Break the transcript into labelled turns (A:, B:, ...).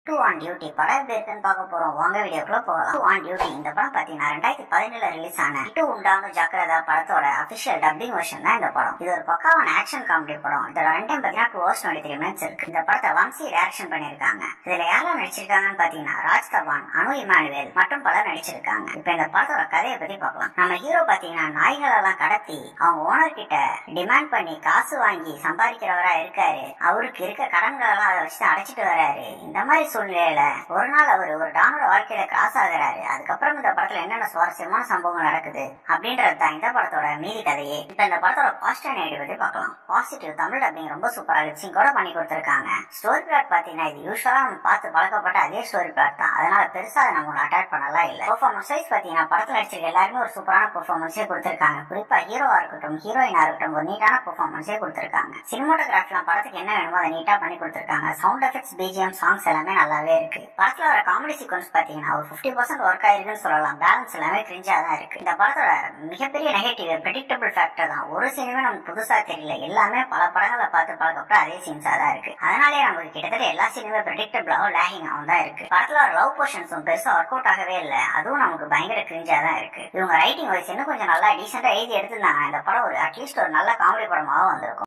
A: two on duty படம் எப்படி இருக்குன்னு பார்க்க போறோம் வாங்க வீடியோக்குள்ள போகலாம் டூ ஆன் டியூட்டி இந்த படம் பாத்தீங்கன்னா ரெண்டாயிரத்தி பதினேழுல ரிலீஸ் ஆன இட்டு உண்டான ஜாக்கிரதா படத்தோட அபிஷியல் டப்பிங் வெர்ஷன் தான் இந்த படம் இது ஒரு பக்காவான ஆக்ஷன் காமெடி படம் இதோட ரன் டைம் பாத்தீங்கன்னா two hours twenty three minutes இருக்கு இந்த படத்தை வம்சி டைரக்ஷன் பண்ணிருக்காங்க இதுல யாரெல்லாம் நடிச்சிருக்காங்கன்னு பாத்தீங்கன்னா ராஜ் தவான் அனு இமானுவேல் மற்றும் பலர் நடிச்சிருக்காங்க இப்ப இந்த படத்தோட கதையை பத்தி பார்க்கலாம் நம்ம ஹீரோ பாத்தீங்கன்னா நாய்கள் எல்லாம் கடத்தி அவங்க ஓனர் கிட்ட டிமாண்ட் பண்ணி காசு வாங்கி சம்பாதிக்கிறவரா இருக்காரு அவருக்கு இருக்க கடன்கள் எல்லாம் அதை வச்சு அடைச்சிட்டு வராரு இந்த மாதிரி சூழ்நிலையில ஒரு நாள் அவர் ஒரு டானோட வாழ்க்கையில கிராஸ் ஆகுறாரு அதுக்கப்புறம் இந்த படத்துல என்னென்ன சுவாரஸ்யமான சம்பவங்கள் நடக்குது அப்படின்றது தான் இந்த படத்தோட மீதி கதையே இப்ப இந்த படத்தோட பாசிட்டிவ் நெகட்டிவ் பத்தி பார்க்கலாம் பாசிட்டிவ் தமிழ் டப்பிங் ரொம்ப சூப்பரா லிப்சிங் கூட பண்ணி கொடுத்திருக்காங்க ஸ்டோரி பிளாட் பாத்தீங்கன்னா இது யூஸ்வலா நம்ம பார்த்து பழக்கப்பட்ட அதே ஸ்டோரி பிளாட் தான் அதனால பெருசா அதை நம்ம அட்டாக் பண்ணலாம் இல்ல பெர்ஃபார்மன்ஸ் வைஸ் பாத்தீங்கன்னா படத்துல நடிச்சிருக்க எல்லாருமே ஒரு சூப்பரான பெர்ஃபார்மன்ஸே கொடுத்திருக்காங்க குறிப்பா ஹீரோவா இருக்கட்டும் ஹீரோயினா இருக்கட்டும் ஒரு நீட்டான பெர்ஃபார்மன்ஸே கொடுத்திருக்காங்க சினிமோட்டோகிராஃபிலாம் படத்துக்கு என்ன வேணுமோ அதை நீட்டா பண்ணி கொடுத்திருக்காங்க சவுண்ட் எஃபெக்ட்ஸ் பிஜிஎம் சாங்ஸ் எல்லாமே நல்லாவே இருக்கு படத்துல வர காமெடி சீக்வன்ஸ் பாத்தீங்கன்னா ஒரு பிப்டி பர்சன்ட் ஒர்க் ஆயிருக்குன்னு சொல்லலாம் பேலன்ஸ் எல்லாமே கிரிஞ்சா தான் இருக்கு இந்த படத்தோட மிகப்பெரிய நெகட்டிவ் ப்ரெடிக்டபிள் ஃபேக்டர் தான் ஒரு சீனுமே நமக்கு புதுசா தெரியல எல்லாமே பல படங்களை பார்த்து பழக்கப்பட்ட அதே சீன்ஸா தான் இருக்கு அதனாலே நமக்கு கிட்டத்தட்ட எல்லா சீனுமே ப்ரெடிக்டபிளாகவும் லேகிங்காகவும் தான் இருக்கு படத்துல ஒரு லவ் போர்ஷன்ஸும் பெருசா ஒர்க் அவுட் ஆகவே இல்லை அதுவும் நமக்கு பயங்கர கிரிஞ்சா தான் இருக்கு இவங்க ரைட்டிங் வைஸ் இன்னும் கொஞ்சம் நல்லா டீசெண்டா எழுதி எடுத்திருந்தாங்க இந்த படம் ஒரு அட்லீஸ்ட் ஒரு நல்ல காமெடி படமாகவும் வந்திருக்கும்